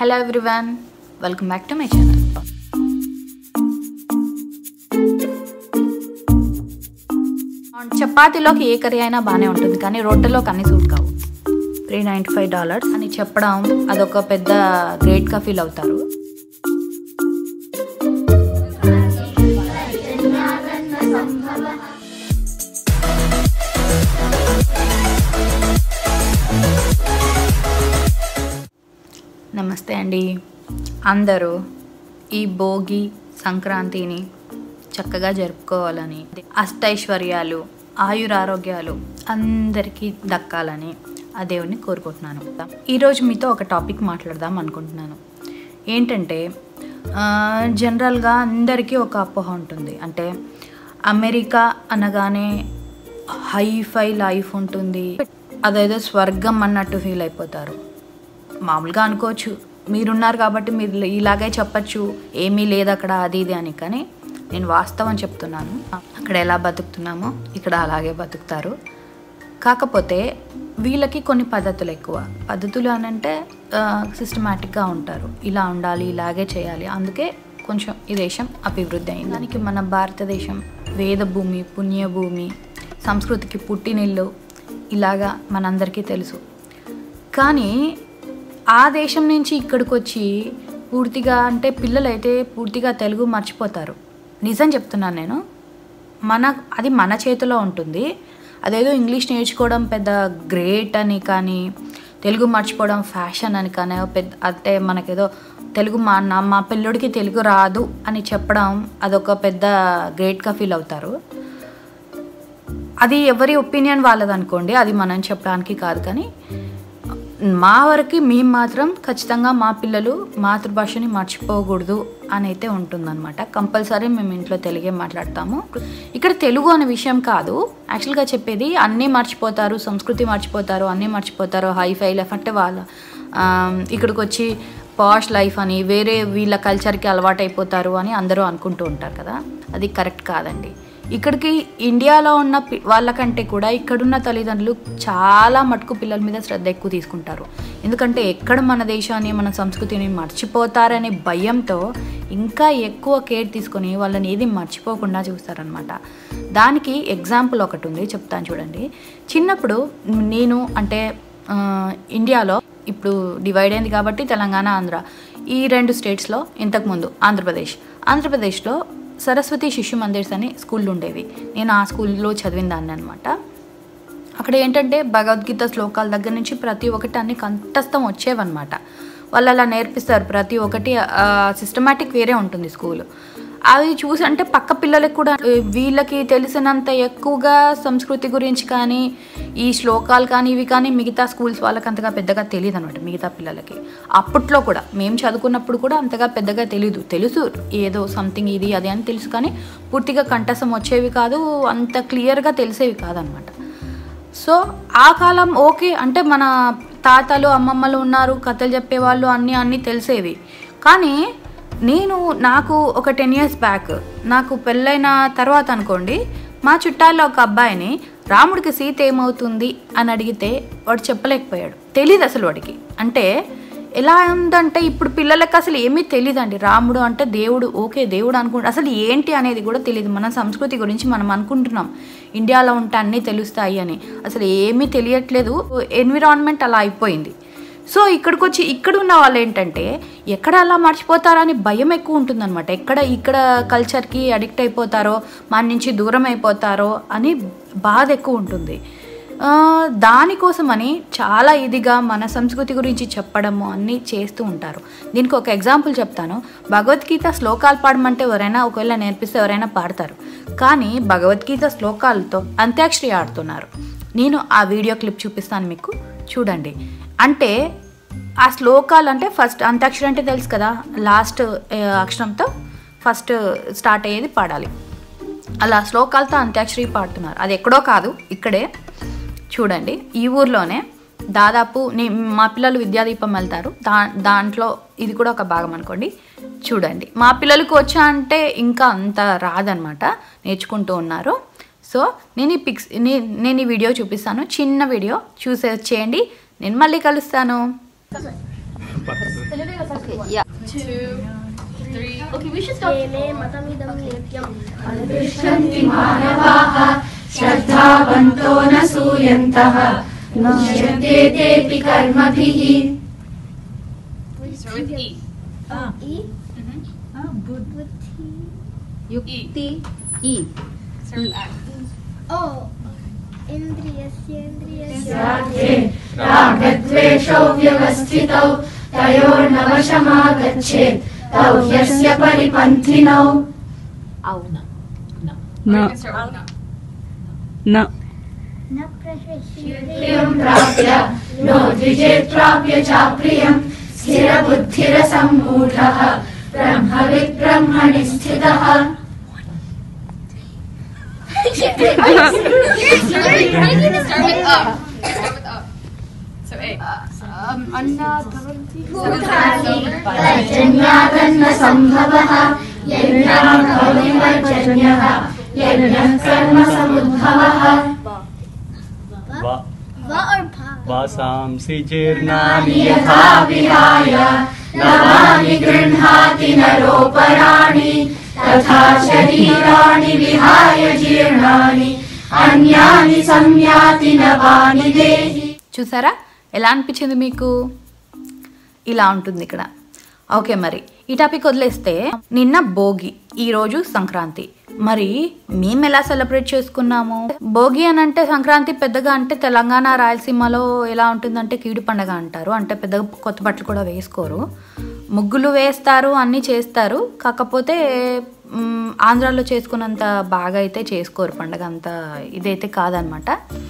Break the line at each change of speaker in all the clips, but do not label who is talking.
Hello everyone welcome back to my channel చపాతీలోకి ఏ curry అయినా బాగానే ఉంటుంది కానీ రొట్టెలోకి అన్ని సూట్ కావు త్రీ నైంటీ ఫైవ్ డాలర్స్ అని చెప్పడం అదొక పెద్ద గ్రేట్గా ఫీల్ అవుతారు నమస్తే అండి అందరూ ఈ భోగి సంక్రాంతిని చక్కగా జరుపుకోవాలని అష్టైశ్వర్యాలు ఆయురారోగ్యాలు అందరికీ దక్కాలని ఆ దేవుడిని కోరుకుంటున్నాను ఈరోజు మీతో ఒక టాపిక్ మాట్లాడదాం అనుకుంటున్నాను ఏంటంటే ఆ, జనరల్గా అందరికీ ఒక అపోహ ఉంటుంది అంటే అమెరికా అనగానే హైఫై లైఫ్ ఉంటుంది అదేదో స్వర్గం అన్నట్టు ఫీల్ అయిపోతారు మామూలుగా అనుకోవచ్చు మీరున్నారు కాబట్టి మీరు ఇలాగే చెప్పచ్చు ఏమీ లేదు అక్కడ అది ఇది అని కానీ నేను వాస్తవం చెప్తున్నాను అక్కడ ఎలా బతుకుతున్నామో ఇక్కడ అలాగే బతుకుతారు కాకపోతే వీళ్ళకి కొన్ని పద్ధతులు ఎక్కువ పద్ధతులు అని అంటే సిస్టమేటిక్గా ఉంటారు ఇలా ఉండాలి ఇలాగే చేయాలి అందుకే కొంచెం ఈ దేశం అభివృద్ధి అయింది దానికి మన భారతదేశం వేదభూమి పుణ్యభూమి సంస్కృతికి పుట్టినిల్లు ఇలాగా మనందరికీ తెలుసు కానీ ఆ దేశం నుంచి ఇక్కడికి వచ్చి పూర్తిగా అంటే పిల్లలైతే పూర్తిగా తెలుగు మర్చిపోతారు నిజం చెప్తున్నాను నేను మన అది మన చేతిలో ఉంటుంది అదేదో ఇంగ్లీష్ నేర్చుకోవడం పెద్ద గ్రేట్ అని కానీ తెలుగు మర్చిపోవడం ఫ్యాషన్ అని కానీ పెద్ద అంటే మనకేదో తెలుగు మా నా మా పిల్లోడికి తెలుగు రాదు అని చెప్పడం అదొక పెద్ద గ్రేట్గా ఫీల్ అవుతారు అది ఎవరి ఒపీనియన్ వాళ్ళది అనుకోండి అది మనం చెప్పడానికి కాదు కానీ మా వరకు మేము మాత్రం ఖచ్చితంగా మా పిల్లలు మాతృభాషని మర్చిపోకూడదు అని అయితే ఉంటుందన్నమాట కంపల్సరీ మేము ఇంట్లో తెలుగే మాట్లాడతాము ఇక్కడ తెలుగు అనే విషయం కాదు యాక్చువల్గా చెప్పేది అన్నీ మర్చిపోతారు సంస్కృతి మర్చిపోతారు అన్నీ మర్చిపోతారు హైఫై లైఫ్ అంటే వాళ్ళ ఆ, ఇక్కడికి వచ్చి పాష్ లైఫ్ అని వేరే వీళ్ళ కల్చర్కి అలవాటు అయిపోతారు అని అందరూ అనుకుంటూ ఉంటారు కదా అది కరెక్ట్ కాదండి ఇక్కడికి ఇండియాలో ఉన్న పి- వాళ్ళకంటే కూడా ఇక్కడున్న తల్లిదండ్రులు చాలా మటుకు పిల్లల మీద శ్రద్ధ ఎక్కువ తీసుకుంటారు ఎందుకంటే ఎక్కడ మన దేశాన్ని మన సంస్కృతిని మర్చిపోతారనే భయంతో ఇంకా ఎక్కువ కేర్ తీసుకొని వాళ్ళని ఏది మర్చిపోకుండా చూస్తారనమాట దానికి ఎగ్జాంపుల్ ఒకటి ఉంది చెప్తాను చూడండి చిన్నప్పుడు నేను అంటే ఆ, ఇండియాలో ఇప్పుడు డివైడ్ అయింది కాబట్టి తెలంగాణ ఆంధ్ర ఈ రెండు స్టేట్స్లో ఇంతకుముందు ఆంధ్రప్రదేశ్ ఆంధ్రప్రదేశ్లో సరస్వతి శిశు మందిర్స్ అని స్కూల్ ఉండేవి నేను ఆ స్కూల్లో చదివిన దాన్ని అనమాట అక్కడ ఏంటంటే భగవద్గీత శ్లోకాల దగ్గర నుంచి ప్రతి ఒక్కటి అన్ని కంఠస్థం వచ్చేవన్నమాట వాళ్ళు అలా నేర్పిస్తారు ప్రతి ఒక్కటి సిస్టమేటిక్ వేరే ఉంటుంది స్కూల్ అవి చూసి అంటే పక్క పిల్లలకు కూడా ఏ, వీళ్ళకి తెలిసినంత ఎక్కువగా సంస్కృతి గురించి కానీ ఈ శ్లోకాలు కానీ ఇవి కానీ మిగతా స్కూల్స్ వాళ్ళకి అంతగా పెద్దగా తెలియదు అనమాట మిగతా పిల్లలకి అప్పట్లో కూడా మేము చదువుకున్నప్పుడు కూడా అంతగా పెద్దగా తెలియదు తెలుసు ఏదో సంథింగ్ ఇది అది అని తెలుసు కానీ పూర్తిగా కంఠసం వచ్చేవి కాదు అంత క్లియర్గా తెలిసేవి కాదనమాట సో ఆ కాలం ఓకే అంటే మన తాతలు అమ్మమ్మలు ఉన్నారు కథలు చెప్పేవాళ్ళు అన్నీ అన్నీ తెలిసేవి కానీ నేను నాకు ఒక టెన్ ఇయర్స్ బ్యాక్ నాకు పెళ్ళైన తర్వాత అనుకోండి మా చుట్టాల్లో ఒక అబ్బాయిని రాముడికి సీత ఏమవుతుంది అని అడిగితే వాడు చెప్పలేకపోయాడు తెలియదు అసలు వాడికి అంటే ఎలా ఉందంటే ఇప్పుడు పిల్లలకి అసలు ఏమీ తెలియదండి రాముడు అంటే దేవుడు ఓకే దేవుడు అనుకుంటు అసలు ఏంటి అనేది కూడా తెలియదు మన సంస్కృతి గురించి మనం అనుకుంటున్నాం ఇండియాలో ఉంటే అన్నీ తెలుస్తాయి అని అసలు ఏమీ తెలియట్లేదు ఎన్విరాన్మెంట్ అలా అయిపోయింది సో ఇక్కడికి వచ్చి ఇక్కడ ఉన్న వాళ్ళు ఏంటంటే ఎక్కడ అలా మర్చిపోతారని భయం ఎక్కువ ఉంటుందన్నమాట ఎక్కడ ఇక్కడ కల్చర్కి అడిక్ట్ అయిపోతారో మన నుంచి దూరం అయిపోతారో అని బాధ ఎక్కువ ఉంటుంది ఆ, దానికోసమని చాలా ఇదిగా మన సంస్కృతి గురించి చెప్పడము అన్నీ చేస్తూ ఉంటారు దీనికి ఒక ఎగ్జాంపుల్ చెప్తాను భగవద్గీత శ్లోకాలు పాడమంటే ఎవరైనా ఒకవేళ నేర్పిస్తే ఎవరైనా పాడతారు కానీ భగవద్గీత శ్లోకాలతో అంత్యాక్షరి ఆడుతున్నారు నేను ఆ వీడియో క్లిప్ చూపిస్తాను మీకు చూడండి అంటే ఆ శ్లోకాలు అంటే ఫస్ట్ అంత్యాక్షరి అంటే తెలుసు కదా లాస్ట్ అక్షరంతో ఫస్ట్ స్టార్ట్ అయ్యేది పాడాలి అలా శ్లోకాలతో అంత్యాక్షరి పాడుతున్నారు అది ఎక్కడో కాదు ఇక్కడే చూడండి ఈ ఊర్లోనే దాదాపు నే మా పిల్లలు విద్యాదీపం వెళ్తారు దా దాంట్లో ఇది కూడా ఒక భాగం అనుకోండి చూడండి మా పిల్లలకు వచ్చా అంటే ఇంకా అంత రాదనమాట నేర్చుకుంటూ ఉన్నారు సో నేను ఈ పిక్స్ నే- నేను ఈ వీడియో చూపిస్తాను చిన్న వీడియో చూసే చేయండి నేను మళ్ళీ కలుస్తాను
Okay, yeah.
तेने मतमिदं नित्यं
श्रद्धावन्तो न सूयन्तः नश्यन्ते तेऽपि कर्मभिः
ई
Yukti. E.
ओ इन्द्रियस्येन्द्रियस्य
स्याद्वे रागद्वेषौ व्यवस्थितौ तयोर्नवशमागच्छेत् तौ ह्यस्य परिपन्थिनौ
Auna.
No. No.
न प्रशस्यते
प्रियं प्राप्य नो द्विजेत् प्राप्य चाप्रियं स्थिरबुद्धिरसम्मूढः ब्रह्मविद् ब्रह्मणि स्थितः पर्जन्यादन्न सम्भवः यज्ञाकविवर्जन्यः यज्ञः कर्म समुद्भवः
Va.
व और भा
वासांसि जीर्णानि
यथा विहाय नवानि गृह्णाति नरोपराणि तथा शरीराणि विहाय जीर्णानि अन्यानि संयाति नवानि देहि
చూసారా ఎలా అనిపించింది మీకు ఇలా ఉంటుంది ఇక్కడ ఓకే మరి ఈ టాపిక్ వదిలేస్తే నిన్న భోగి ఈరోజు సంక్రాంతి మరి మేము ఎలా సెలబ్రేట్ చేసుకున్నాము భోగి అని అంటే సంక్రాంతి పెద్దగా అంటే తెలంగాణ రాయలసీమలో ఎలా ఉంటుందంటే కీడు పండగ అంటారు అంటే పెద్దగా కొత్త బట్టలు కూడా వేసుకోరు ముగ్గులు వేస్తారు అన్నీ చేస్తారు కాకపోతే మ్, ఆంధ్రాలో చేసుకున్నంత బాగా అయితే చేసుకోరు పండగ అంత ఇదైతే కాదనమాట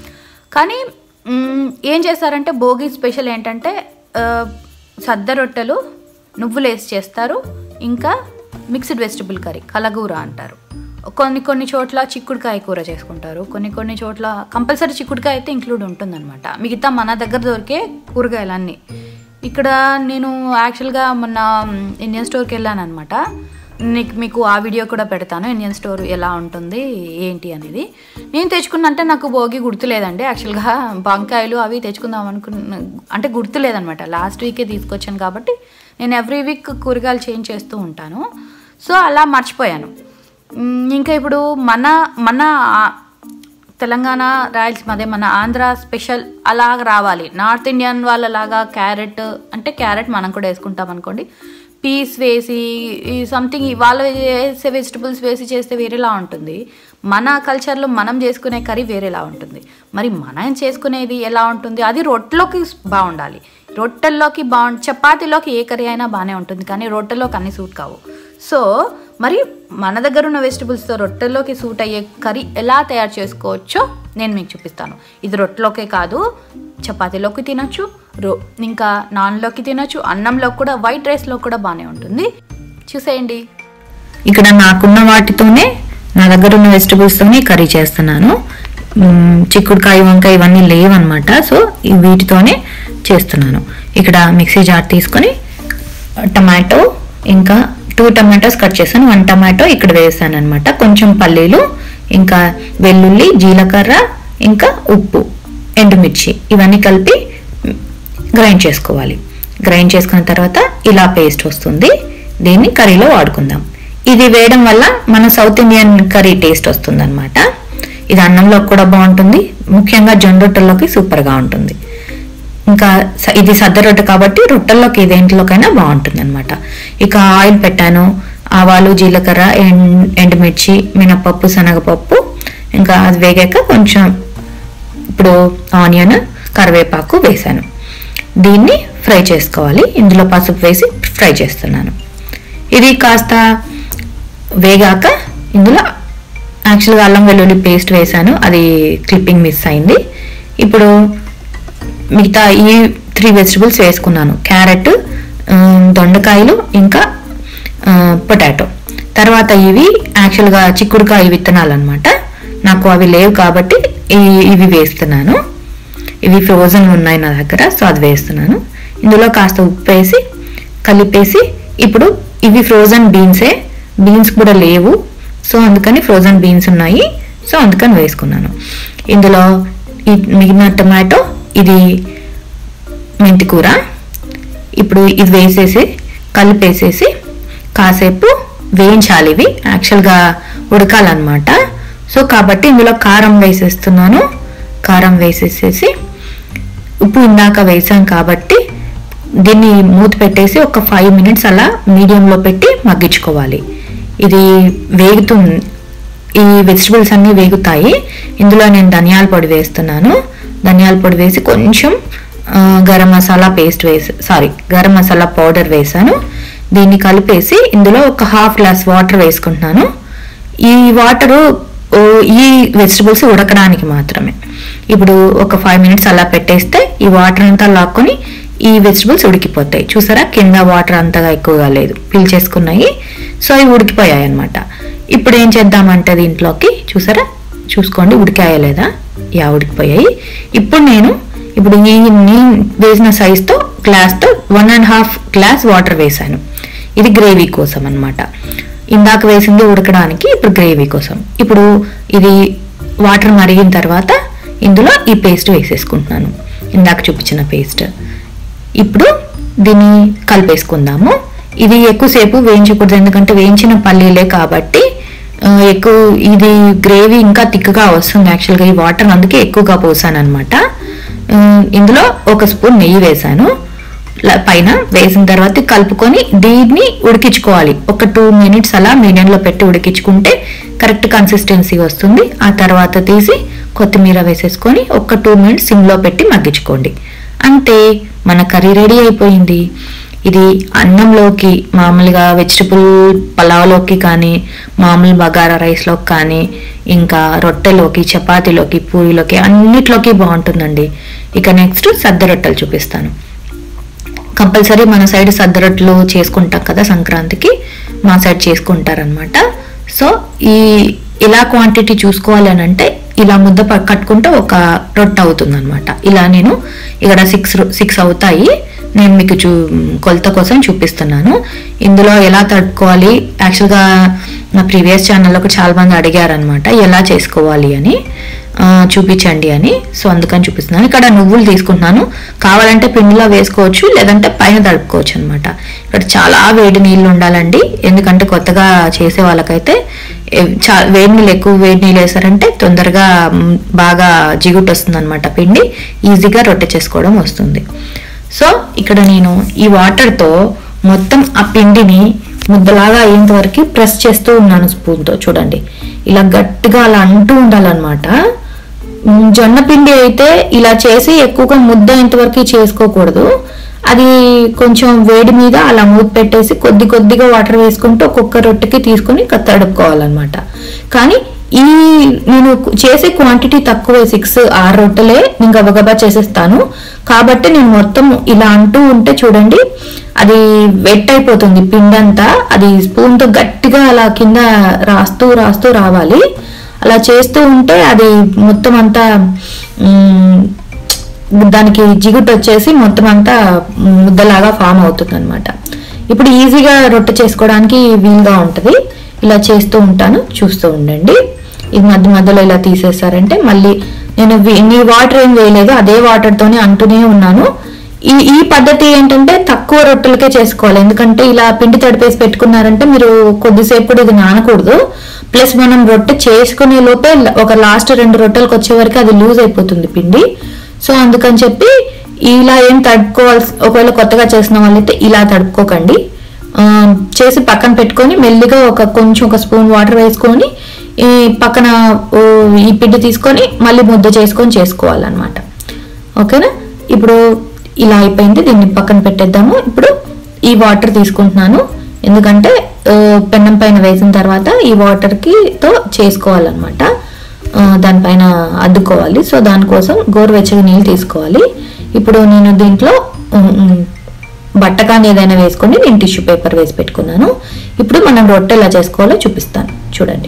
కానీ మ్, ఏం చేస్తారంటే భోగి స్పెషల్ ఏంటంటే ఆ, సద్ద రొట్టెలు నువ్వులు వేసి చేస్తారు ఇంకా మిక్స్డ్ వెజిటబుల్ కర్రీ కలగూర అంటారు కొన్ని కొన్ని చోట్ల చిక్కుడుకాయ కూర చేసుకుంటారు కొన్ని కొన్ని చోట్ల కంపల్సరీ చిక్కుడుకాయ అయితే ఇంక్లూడ్ ఉంటుందన్నమాట మిగతా మన దగ్గర దొరికే కూరగాయలన్నీ ఇక్కడ నేను యాక్చువల్గా మొన్న ఇండియన్ స్టోర్కి వెళ్ళాను అనమాట నీకు మీకు ఆ వీడియో కూడా పెడతాను ఇండియన్ స్టోర్ ఎలా ఉంటుంది ఏంటి అనేది నేను తెచ్చుకున్న అంటే నాకు భోగి గుర్తులేదండి యాక్చువల్గా వంకాయలు అవి తెచ్చుకుందాం అనుకున్న అంటే గుర్తులేదనమాట లాస్ట్ వీకే తీసుకొచ్చాను కాబట్టి నేను ఎవ్రీ వీక్ కూరగాయలు చేంజ్ చేస్తూ ఉంటాను సో అలా మర్చిపోయాను మ్, ఇంకా ఇప్పుడు మన మన ఆ- తెలంగాణ రాయలసీమ అదే మన ఆంధ్ర స్పెషల్ అలా రావాలి నార్త్ ఇండియన్ వాళ్ళలాగా క్యారెట్ అంటే క్యారెట్ మనం కూడా వేసుకుంటాం అనుకోండి పీస్ వేసి సంథింగ్ వాళ్ళు వేసే వెజిటబుల్స్ వేసి చేస్తే వేరేలా ఉంటుంది మన కల్చర్లో మనం చేసుకునే కర్రీ వేరేలా ఉంటుంది మరి మనం చేసుకునేది ఎలా ఉంటుంది అది రొట్టెలోకి బాగుండాలి రొట్టెల్లోకి బాగు చపాతీలోకి ఏ కర్రీ అయినా బాగానే ఉంటుంది కానీ రొట్టెలోకి అన్ని సూట్ కావు సో మరి మన దగ్గర ఉన్న వెజిటబుల్స్తో రొట్టెల్లోకి సూట్ అయ్యే కర్రీ ఎలా తయారు చేసుకోవచ్చో నేను మీకు చూపిస్తాను ఇది రొట్టెలోకే కాదు చపాతీలోకి తినొచ్చు రో ఇంకా నాన్లోకి తినొచ్చు అన్నంలో కూడా వైట్ రైస్లో కూడా బాగానే ఉంటుంది చూసేయండి ఇక్కడ నాకున్న వాటితోనే నా దగ్గర ఉన్న వెజిటబుల్స్తోనే కర్రీ చేస్తున్నాను మ్మ్, చిక్కుడుకాయ వంకాయ ఇవన్నీ లేవన్నమాట సో ఈ వీటితోనే చేస్తున్నాను ఇక్కడ మిక్సీ జార్ తీసుకొని టమాటో ఇంకా టూ టమాటోస్ కట్ చేశాను వన్ టమాటో ఇక్కడ వేసాను అనమాట కొంచెం పల్లీలు ఇంకా వెల్లుల్లి జీలకర్ర ఇంకా ఉప్పు ఎండుమిర్చి ఇవన్నీ కలిపి గ్రైండ్ చేసుకోవాలి గ్రైండ్ చేసుకున్న తర్వాత ఇలా పేస్ట్ వస్తుంది దీన్ని కర్రీలో వాడుకుందాం ఇది వేయడం వల్ల మన సౌత్ ఇండియన్ కర్రీ టేస్ట్ వస్తుంది అనమాట ఇది అన్నంలో కూడా బాగుంటుంది ముఖ్యంగా జొన్న రొట్టెల్లోకి సూపర్గా ఉంటుంది ఇంకా స- ఇది సద్ద రొట్టె కాబట్టి రొట్టెల్లోకి దేంట్లోకైనా బాగుంటుంది అనమాట ఇక ఆయిల్ పెట్టాను ఆవాలు జీలకర్ర ఎండ్ ఎండుమిర్చి మినపప్పు శనగపప్పు ఇంకా అది వేగాక కొంచెం ఇప్పుడు ఆనియన్ కరివేపాకు వేసాను దీన్ని ఫ్రై చేసుకోవాలి ఇందులో పసుపు వేసి ఫ్రై చేస్తున్నాను ఇది కాస్త వేగాక ఇందులో యాక్చువల్గా అల్లం వెల్లుల్లి పేస్ట్ వేసాను అది క్లిప్పింగ్ మిస్ అయింది ఇప్పుడు మిగతా ఈ త్రీ వెజిటబుల్స్ వేసుకున్నాను క్యారెట్ ఆ, దొండకాయలు ఇంకా పొటాటో తర్వాత ఇవి యాక్చువల్గా చిక్కుడుకాయ విత్తనాలు అనమాట నాకు అవి లేవు కాబట్టి ఈ- ఇవి వేస్తున్నాను ఇవి ఫ్రోజన్ ఉన్నాయి నా దగ్గర సో అది వేస్తున్నాను ఇందులో కాస్త ఉప్పు వేసి కలిపేసి ఇప్పుడు ఇవి ఫ్రోజన్ బీన్సే బీన్స్ కూడా లేవు సో అందుకని ఫ్రోజన్ బీన్స్ ఉన్నాయి సో అందుకని వేసుకున్నాను ఇందులో ఈ మిగిలిన టమాటో ఇది మెంతి కూర ఇప్పుడు ఇది వేసేసి కలిపేసేసి కాసేపు వేయించాలి ఇవి యాక్చువల్గా ఉడకాలన్నమాట సో కాబట్టి ఇందులో కారం వేసేస్తున్నాను కారం వేసేసేసి ఉప్పు ఇందాక వేసాం కాబట్టి దీన్ని మూత పెట్టేసి ఒక ఫైవ్ మినిట్స్ అలా మీడియంలో పెట్టి మగ్గించుకోవాలి ఇది వేగుతుంది ఈ వెజిటబుల్స్ అన్నీ వేగుతాయి ఇందులో నేను ధనియాల పొడి వేస్తున్నాను ధనియాల పొడి వేసి కొంచెం ఆ, గరం మసాలా పేస్ట్ వేసి సారీ గరం మసాలా పౌడర్ వేసాను దీన్ని కలిపేసి ఇందులో ఒక హాఫ్ గ్లాస్ వాటర్ వేసుకుంటున్నాను ఈ వాటరు ఓ, ఈ వెజిటబుల్స్ ఉడకడానికి మాత్రమే ఇప్పుడు ఒక ఫైవ్ మినిట్స్ అలా పెట్టేస్తే ఈ వాటర్ అంతా లాక్కొని ఈ వెజిటబుల్స్ ఉడికిపోతాయి చూసారా కింద వాటర్ అంతగా ఎక్కువగా లేదు పీల్చేసుకున్నాయి సో అవి ఉడికిపోయాయి అనమాట ఇప్పుడు ఏం చేద్దామంటే దీంట్లోకి చూసారా చూసుకోండి ఉడికాయా లేదా యా ఉడికిపోయాయి ఇప్పుడు నేను ఇప్పుడు ఈ నేను వేసిన సైజ్తో గ్లాస్తో one and half glass water వేసాను ఇది గ్రేవీ కోసం అన్నమాట ఇందాక వేసింది ఉడకడానికి ఇప్పుడు గ్రేవీ కోసం ఇప్పుడు ఇది వాటర్ మరిగిన తర్వాత ఇందులో ఈ పేస్ట్ వేసేసుకుంటున్నాను ఇందాక చూపించిన పేస్ట్ ఇప్పుడు దీన్ని కలిపేసుకుందాము ఇది ఎక్కువసేపు వేయించకూడదు ఎందుకంటే వేయించిన పల్లీలే కాబట్టి ఆ, ఎక్కువ ఇది గ్రేవీ ఇంకా తిక్కగా వస్తుంది యాక్చువల్గా ఈ వాటర్ అందుకే ఎక్కువగా పోసాను అనమాట ఇందులో ఒక స్పూన్ నెయ్యి వేసాను ల- పైన వేసిన తర్వాత కలుపుకొని దీన్ని ఉడికించుకోవాలి ఒక టూ మినిట్స్ అలా మీడియంలో పెట్టి ఉడికించుకుంటే కరెక్ట్ కన్సిస్టెన్సీ వస్తుంది ఆ తర్వాత తీసి కొత్తిమీర వేసేసుకొని ఒక టూ మినిట్స్ సిమ్లో పెట్టి మగ్గించుకోండి అంతే మన కర్రీ రెడీ అయిపోయింది ఇది అన్నంలోకి మామూలుగా వెజిటబుల్ పలావ్లోకి కానీ మామూలు బగారా రైస్లోకి కానీ ఇంకా రొట్టెలోకి చపాతీలోకి పూరిలోకి అన్నిట్లోకి బాగుంటుందండి ఇక నెక్స్ట్ సద్ద రొట్టెలు చూపిస్తాను కంపల్సరీ మన సైడ్ సద్ద రొట్టెలు చేసుకుంటాం కదా సంక్రాంతికి మా సైడ్ చేసుకుంటారనమాట సో ఈ ఇలా క్వాంటిటీ చూసుకోవాలి అని అంటే ఇలా ముద్ద ప- కట్టుకుంటే ఒక రొట్టె అవుతుంది అనమాట ఇలా నేను ఇక్కడ సిక్స్ సిక్స్ అవుతాయి నేను మీకు చూ కొలత కోసం చూపిస్తున్నాను ఇందులో ఎలా తడుపుకోవాలి యాక్చువల్గా నా ప్రీవియస్ ఛానల్లో కూడా చాలా మంది అడిగారనమాట ఎలా చేసుకోవాలి అని ఆ, చూపించండి అని సో అందుకని చూపిస్తున్నాను ఇక్కడ నువ్వులు తీసుకుంటున్నాను కావాలంటే పిండిలో వేసుకోవచ్చు లేదంటే పైన తడుపుకోవచ్చు అనమాట ఇక్కడ చాలా వేడి నీళ్ళు ఉండాలండి ఎందుకంటే కొత్తగా చేసే వాళ్ళకైతే ఏ- చా వేడి నీళ్ళు ఎక్కువ వేడి నీళ్ళు వేసారంటే తొందరగా మ్, బాగా జిగుట్ వస్తుంది అనమాట పిండి ఈజీగా రొట్టె చేసుకోవడం వస్తుంది సో ఇక్కడ నేను ఈ వాటర్తో మొత్తం ఆ పిండిని ముద్దలాగా అయ్యేంత వరకు ప్రెస్ చేస్తూ ఉన్నాను స్పూన్తో చూడండి ఇలా గట్టిగా అలా అంటూ ఉండాలన్నమాట మ్, జొన్న పిండి అయితే ఇలా చేసి ఎక్కువగా ముద్ద ఇంతవరకు చేసుకోకూడదు అది కొంచెం వేడి మీద అలా మూత పెట్టేసి కొద్ది కొద్దిగా వాటర్ వేసుకుంటూ ఒక్కొక్క రొట్టెకి తీసుకొని క- తడుపుకోవాలన్నమాట కానీ ఈ నేను చేసే క్వాంటిటీ తక్కువే సిక్స్ ఆరు రొట్టెలే నేను గబగబా చేసేస్తాను కాబట్టి నేను మొత్తం ఇలా అంటూ ఉంటే చూడండి అది వెట్ అయిపోతుంది పిండి అంతా అది స్పూన్తో గట్టిగా అలా కింద రాస్తూ రాస్తూ రావాలి అలా చేస్తూ ఉంటే అది మొత్తం అంతా మ్, దానికి జిగుట్ వచ్చేసి మొత్తం అంతా ముద్దలాగా ఫామ్ అవుతుంది అనమాట ఇప్పుడు ఈజీగా రొట్టె చేసుకోవడానికి వీలుగా ఉంటుంది ఇలా చేస్తూ ఉంటాను చూస్తూ ఉండండి ఇది మధ్య మధ్యలో ఇలా తీసేసారంటే మళ్ళీ నేను వి- నీ వాటర్ ఏం వేయలేదు అదే వాటర్తోనే అంటూనే ఉన్నాను ఈ ఈ పద్ధతి ఏంటంటే తక్కువ రొట్టెలకే చేసుకోవాలి ఎందుకంటే ఇలా పిండి తడిపేసి పెట్టుకున్నారంటే మీరు కొద్దిసేపు కూడా ఇది నానకూడదు ప్లస్ మనం రొట్టె చేసుకునే లోపే ఒక లాస్ట్ రెండు రొట్టెలకు వచ్చే వరకు అది లూజ్ అయిపోతుంది పిండి సో అందుకని చెప్పి ఇలా ఏం తడుపుకోవాల్సి ఒకవేళ కొత్తగా చేసిన వాళ్ళైతే ఇలా తడుపుకోకండి ఆ, చేసి పక్కన పెట్టుకొని మెల్లిగా ఒక కొంచెం ఒక స్పూన్ వాటర్ వేసుకొని ఈ పక్కన ఓ, ఈ పిండి తీసుకొని మళ్ళీ ముద్ద చేసుకొని చేసుకోవాలన్నమాట ఓకేనా ఇప్పుడు ఇలా అయిపోయింది దీన్ని పక్కన పెట్టేద్దాము ఇప్పుడు ఈ వాటర్ తీసుకుంటున్నాను ఎందుకంటే ఆ, పెన్నం పైన వేసిన తర్వాత ఈ వాటర్కి తో చేసుకోవాలన్నమాట ఆ, దానిపైన అద్దుకోవాలి సో దానికోసం గోరువెచ్చగా నీళ్ళు తీసుకోవాలి ఇప్పుడు నేను దీంట్లో ఉమ్, ఉమ్, బట్ట కానీ ఏదైనా వేసుకొని నేను టిష్యూ పేపర్ వేసి పెట్టుకున్నాను ఇప్పుడు మనం రొట్టె ఎలా చేసుకోవాలో చూపిస్తాను చూడండి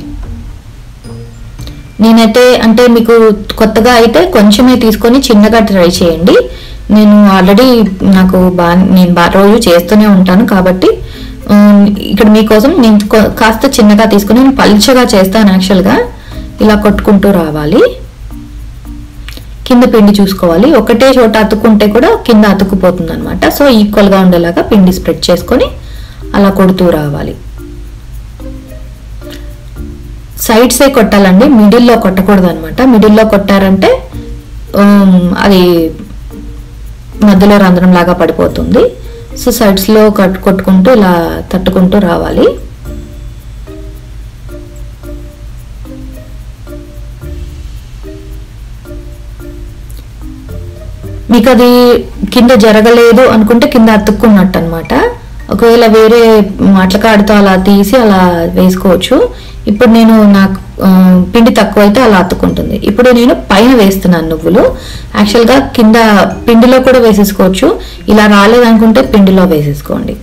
నేనైతే అంటే మీకు కొత్తగా అయితే కొంచెమే తీసుకొని చిన్నగా ట్రై చేయండి నేను ఆల్రెడీ నాకు బాగా నేను బాగా రోజు చేస్తూనే ఉంటాను కాబట్టి ఉమ్, ఇక్కడ మీకోసం నేను కొ- కాస్త చిన్నగా తీసుకొని నేను పల్చగా చేస్తాను యాక్చువల్గా ఇలా కొట్టుకుంటూ రావాలి కింద పిండి చూసుకోవాలి ఒకటే చోట అతుక్కుంటే కూడా కింద అతుక్కుపోతుంది అనమాట సో ఈక్వల్గా ఉండేలాగా పిండి స్ప్రెడ్ చేసుకొని అలా కొడుతూ రావాలి సైడ్సే కొట్టాలండి మిడిల్లో కొట్టకూడదు అనమాట మిడిల్లో కొట్టారంటే ఉమ్, అది మధ్యలో రంధ్రం లాగా పడిపోతుంది సో సైడ్స్లో కట్ కొట్టుకుంటూ ఇలా తట్టుకుంటూ రావాలి మీకు అది కింద జరగలేదు అనుకుంటే కింద అతుక్కున్నట్టు అనమాట ఒకవేళ వేరే అట్లకాడితో అలా తీసి అలా వేసుకోవచ్చు ఇప్పుడు నేను నాకు ఆ, పిండి తక్కువ అయితే అలా అతుక్కుంటుంది ఇప్పుడు నేను పైన వేస్తున్నాను నువ్వులు యాక్చువల్గా కింద పిండిలో కూడా వేసేసుకోవచ్చు ఇలా రాలేదనుకుంటే పిండిలో వేసేసుకోండి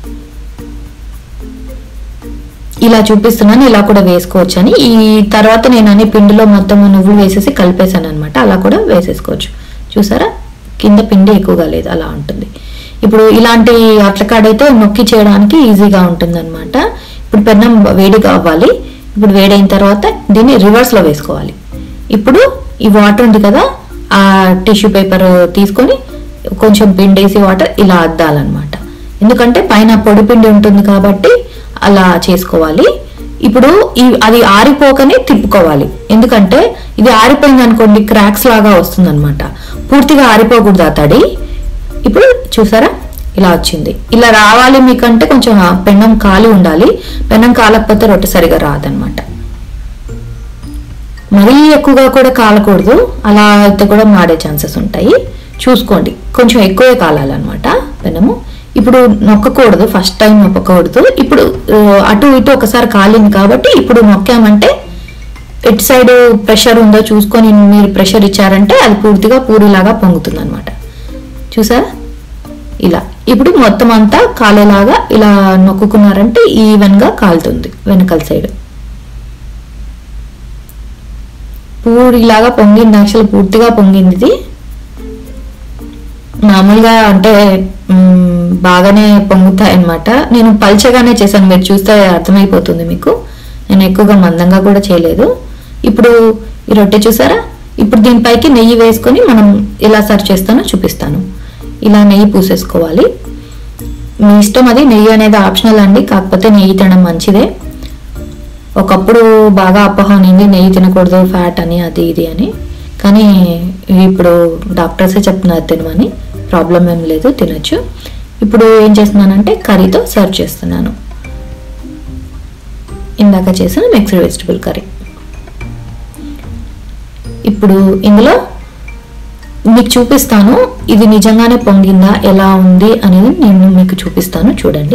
ఇలా చూపిస్తున్నాను ఇలా కూడా వేసుకోవచ్చు అని ఈ తర్వాత నేను అన్ని పిండిలో మొత్తం నువ్వులు వేసేసి కలిపేశాను అనమాట అలా కూడా వేసేసుకోవచ్చు చూసారా కింద పిండి ఎక్కువగా లేదు అలా ఉంటుంది ఇప్పుడు ఇలాంటి అట్లకాడైతే నొక్కి చేయడానికి ఈజీగా ఉంటుంది అనమాట ఇప్పుడు పెన్నం వేడిగా అవ్వాలి ఇప్పుడు వేడైన తర్వాత దీన్ని రివర్స్లో వేసుకోవాలి ఇప్పుడు ఈ వాటర్ ఉంది కదా ఆ టిష్యూ పేపర్ తీసుకొని కొంచెం పిండేసి వాటర్ ఇలా అద్దాలన్నమాట ఎందుకంటే పైన పొడి పిండి ఉంటుంది కాబట్టి అలా చేసుకోవాలి ఇప్పుడు ఈ అది ఆరిపోకనే తిప్పుకోవాలి ఎందుకంటే ఇది ఆరిపోయింది అనుకోండి క్రాక్స్ లాగా వస్తుంది పూర్తిగా ఆరిపోకూడదు ఆ తడి ఇప్పుడు చూసారా ఇలా వచ్చింది ఇలా రావాలి మీకంటే కొంచెం ఆ పెన్నం కాలి ఉండాలి పెన్నం కాలకపోతే రొట్టె సరిగా రాదనమాట మరీ ఎక్కువగా కూడా కాలకూడదు అలా అయితే కూడా మాడే ఛాన్సెస్ ఉంటాయి చూసుకోండి కొంచెం ఎక్కువే కాలాలన్నమాట పెనము ఇప్పుడు నొక్కకూడదు ఫస్ట్ టైం నొక్కకూడదు ఇప్పుడు ఆ, అటు ఇటు ఒకసారి కాలింది కాబట్టి ఇప్పుడు నొక్కామంటే ఎటు సైడ్ ప్రెషర్ ఉందో చూసుకొని మీరు ప్రెషర్ ఇచ్చారంటే అది పూర్తిగా పూరిలాగా పొంగుతుంది అనమాట చూసారా ఇలా ఇప్పుడు మొత్తం అంతా కాలేలాగా ఇలా నొక్కుకున్నారంటే ఈవెన్గా కాలుతుంది వెనకాల సైడ్ పూరిలాగా పొంగింది యాక్చువల్ పూర్తిగా పొంగింది ఇది మామూలుగా అంటే మ్, బాగానే పొంగుతాయి అనమాట నేను పల్చగానే చేశాను మీరు చూస్తే అర్థమైపోతుంది మీకు నేను ఎక్కువగా మందంగా కూడా చేయలేదు ఇప్పుడు ఈ రొట్టె చూసారా ఇప్పుడు దీనిపైకి నెయ్యి వేసుకొని మనం ఎలా సర్వ్ చేస్తానో చూపిస్తాను ఇలా నెయ్యి పూసేసుకోవాలి మీ ఇష్టం అది నెయ్యి అనేది ఆప్షనల్ అండి కాకపోతే నెయ్యి తినడం మంచిదే ఒకప్పుడు బాగా అపోహ ఉంది నెయ్యి తినకూడదు ఫ్యాట్ అని అది ఇది అని కానీ ఇప్పుడు డాక్టర్సే చెప్తున్నారు తినమని ప్రాబ్లం ఏం లేదు తినొచ్చు ఇప్పుడు ఏం చేస్తున్నానంటే కర్రీతో సర్వ్ చేస్తున్నాను ఇందాక చేసిన మిక్స్డ్ వెజిటబుల్ కర్రీ ఇప్పుడు ఇందులో మీకు చూపిస్తాను ఇది నిజంగానే పొంగిందా ఎలా ఉంది అనేది నేను మీకు చూపిస్తాను చూడండి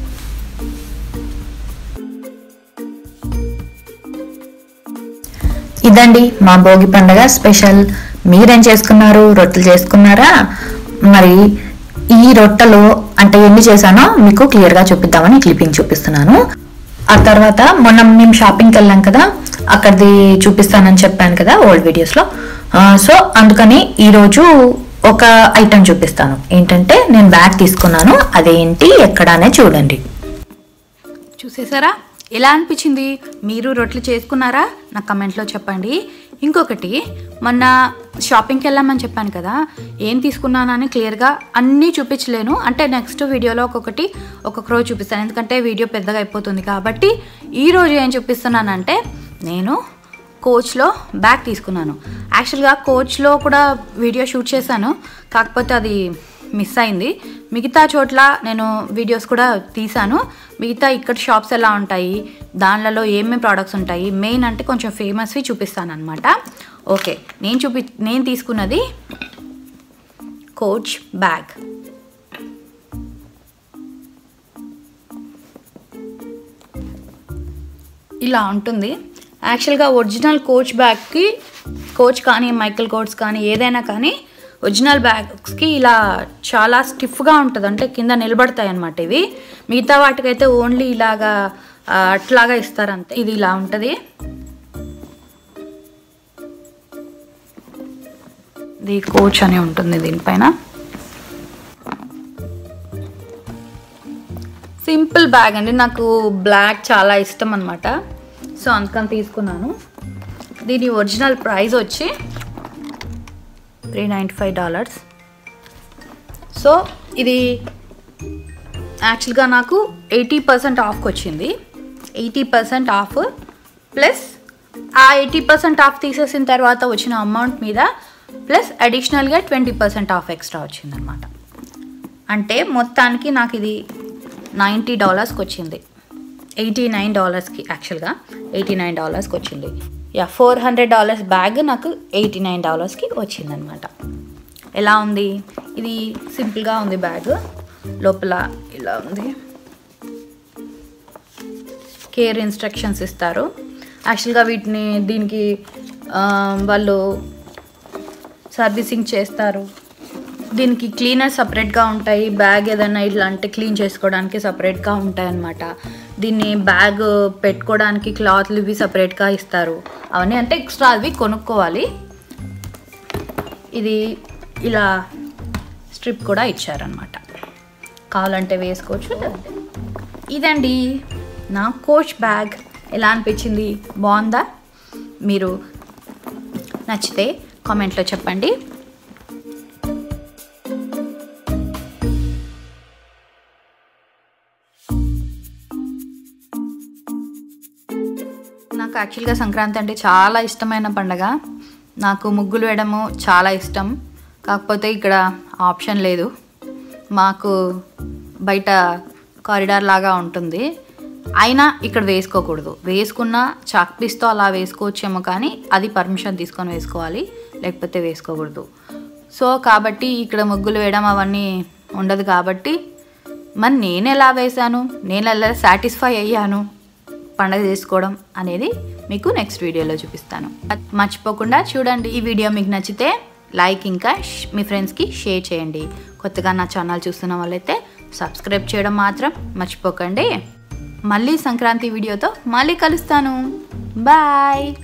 ఇదండి మా భోగి పండగ స్పెషల్ మీరేం చేసుకున్నారు రొట్టెలు చేసుకున్నారా మరి ఈ రొట్టెలు అంటే ఎన్ని చేశానో మీకు క్లియర్ గా చూపిద్దామని క్లిప్పింగ్ చూపిస్తున్నాను ఆ తర్వాత మొన్న మేము షాపింగ్కి వెళ్ళాం కదా అక్కడిది చూపిస్తానని చెప్పాను కదా ఓల్డ్ వీడియోస్ లో ఆ, సో అందుకని ఈరోజు ఒక ఐటెం చూపిస్తాను ఏంటంటే నేను బ్యాగ్ తీసుకున్నాను అదేంటి ఎక్కడానే చూడండి
చూసేసారా ఎలా అనిపించింది మీరు రొట్టెలు చేసుకున్నారా నా కమెంట్లో చెప్పండి ఇంకొకటి మొన్న షాపింగ్కి వెళ్ళామని చెప్పాను కదా ఏం తీసుకున్నానని క్లియర్గా అన్నీ చూపించలేను అంటే నెక్స్ట్ వీడియోలో ఒక్కొక్కటి ఒక్కొక్క రోజు చూపిస్తాను ఎందుకంటే వీడియో పెద్దగా అయిపోతుంది కాబట్టి ఈ రోజు ఏం చూపిస్తున్నానంటే నేను కోచ్లో బ్యాగ్ తీసుకున్నాను యాక్చువల్గా కోచ్లో కూడా వీడియో షూట్ చేశాను కాకపోతే అది మిస్ అయింది మిగతా చోట్ల నేను వీడియోస్ కూడా తీశాను మిగతా ఇక్కడ షాప్స్ ఎలా ఉంటాయి దానిలలో ఏమేమి ప్రోడక్ట్స్ ఉంటాయి మెయిన్ అంటే కొంచెం ఫేమస్వి చూపిస్తాను అనమాట ఓకే నేను చూపి నేను తీసుకున్నది కోచ్ బ్యాగ్ ఇలా ఉంటుంది యాక్చువల్గా ఒరిజినల్ కోచ్ బ్యాగ్కి కోచ్ కానీ మైకల్ కోట్స్ కానీ ఏదైనా కానీ ఒరిజినల్ బ్యాగ్స్కి ఇలా చాలా స్టిఫ్గా ఉంటుంది అంటే కింద నిలబడతాయి అన్నమాట ఇవి మిగతా వాటికైతే ఓన్లీ ఇలాగా ఆ, అట్లాగా ఇస్తారంతే ఇది ఇలా ఉంటుంది ఇది కోచ్ అని ఉంటుంది దీనిపైన సింపుల్ బ్యాగ్ అండి నాకు బ్లాక్ చాలా ఇష్టం అనమాట సో అందుకని తీసుకున్నాను దీని ఒరిజినల్ ప్రైస్ వచ్చి three ninety five dollars so ఇది యాక్చువల్గా నాకు ఎయిటీ పర్సెంట్ ఆఫ్కి వచ్చింది ఎయిటీ పర్సెంట్ ఆఫ్ ప్లస్ ఆ ఎయిటీ పర్సెంట్ ఆఫ్ తీసేసిన తర్వాత వచ్చిన అమౌంట్ మీద ప్లస్ అడిషనల్గా ట్వంటీ పర్సెంట్ ఆఫ్ ఎక్స్ట్రా వచ్చిందనమాట అంటే మొత్తానికి నాకు ఇది నైంటీ డాలర్స్కి వచ్చింది ఎయిటీ నైన్ డాలర్స్కి యాక్చువల్గా ఎయిటీ నైన్ డాలర్స్కి వచ్చింది yeah four hundred dollars bag నాకు ఎయిటీ నైన్ డాలర్స్కి వచ్చిందనమాట ఎలా ఉంది ఇది సింపుల్గా ఉంది బ్యాగ్ లోపల ఇలా ఉంది కేర్ ఇన్స్ట్రక్షన్స్ ఇస్తారు యాక్చువల్గా వీటిని దీనికి ఆ, వాళ్ళు సర్వీసింగ్ చేస్తారు దీనికి క్లీనర్ సపరేట్గా ఉంటాయి బ్యాగ్ ఏదైనా ఇట్లా అంటే క్లీన్ చేసుకోవడానికి సపరేట్గా ఉంటాయి అన్నమాట దీన్ని బ్యాగ్ పెట్టుకోవడానికి క్లాత్లు ఇవి సపరేట్గా ఇస్తారు అవన్నీ అంటే ఎక్స్ట్రా అవి కొనుక్కోవాలి ఇది ఇలా స్ట్రిప్ కూడా ఇచ్చారనమాట కావాలంటే వేసుకోవచ్చు ఇదండి నా కోచ్ బ్యాగ్ ఎలా అనిపించింది బాగుందా మీరు నచ్చితే కామెంట్లో చెప్పండి నాకు యాక్చువల్గా సంక్రాంతి అంటే చాలా ఇష్టమైన పండగ నాకు ముగ్గులు వేయడము చాలా ఇష్టం కాకపోతే ఇక్కడ ఆప్షన్ లేదు మాకు బయట కారిడార్ లాగా ఉంటుంది అయినా ఇక్కడ వేసుకోకూడదు వేసుకున్న చాక్ పీస్తో అలా వేసుకోవచ్చేమో కానీ అది పర్మిషన్ తీసుకొని వేసుకోవాలి లేకపోతే వేసుకోకూడదు సో కాబట్టి ఇక్కడ ముగ్గులు వేయడం అవన్నీ ఉండదు కాబట్టి మరి నేను ఎలా వేశాను నేను ఎలా సాటిస్ఫై అయ్యాను పండగ చేసుకోవడం అనేది మీకు నెక్స్ట్ వీడియోలో చూపిస్తాను మర్చిపోకుండా చూడండి ఈ వీడియో మీకు నచ్చితే లైక్ ఇంకా ష్- మీ ఫ్రెండ్స్కి షేర్ చేయండి కొత్తగా నా ఛానల్ చూస్తున్న వాళ్ళైతే సబ్స్క్రైబ్ చేయడం మాత్రం మర్చిపోకండి మళ్ళీ సంక్రాంతి వీడియోతో మళ్ళీ కలుస్తాను బాయ్